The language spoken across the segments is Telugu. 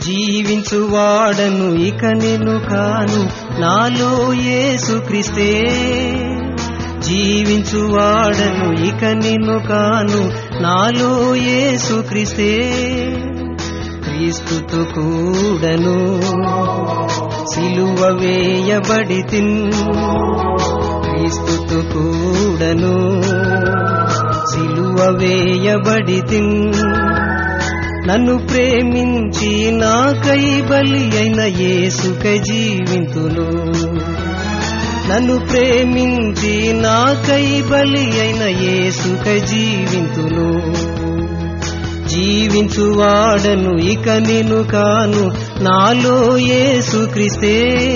జీవించువాడను ఇక నిన్ను కాను నాలో యేసు క్రిస్తే జీవించువాడను ఇక నిన్ను కాను నాలో యేసు క్రిస్తే క్రీస్తుతో కూడను సిలువ వేయబడి తిన్ క్రీస్తుతో కూడను సిలువ వేయబడి తిన్ నన్ను ప్రేమించి నాకై బలి అయిన యేసుకై జీవింతును నన్ను ప్రేమించి నాకై బలి అయిన యేసుకై జీవింతును జీవించువాడను ఇక నేను కాను నాలో యేసు క్రిస్తే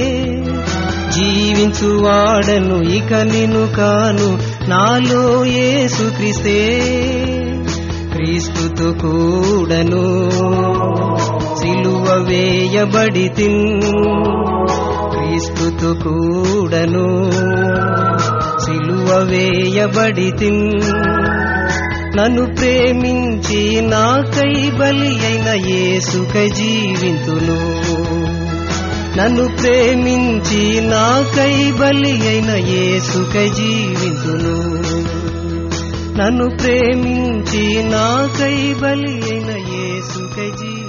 జీవించువాడను ఇక నేను కాను నాలో యేసు క్రిస్తే క్రీస్తుతో కూడను సిలువ వేయబడి తిన్ క్రీస్తుతో కూడను సిలువ వేయబడి తిన్ నన్ను ప్రేమించి నాకై బలి అయిన యేసుకై జీవింతును నన్ను ప్రేమించి నాకై బలి అయిన యేసుకై జీవింతును నన్ను ప్రేమించి నాకై బలి అయిన యేసుకై జీవింతును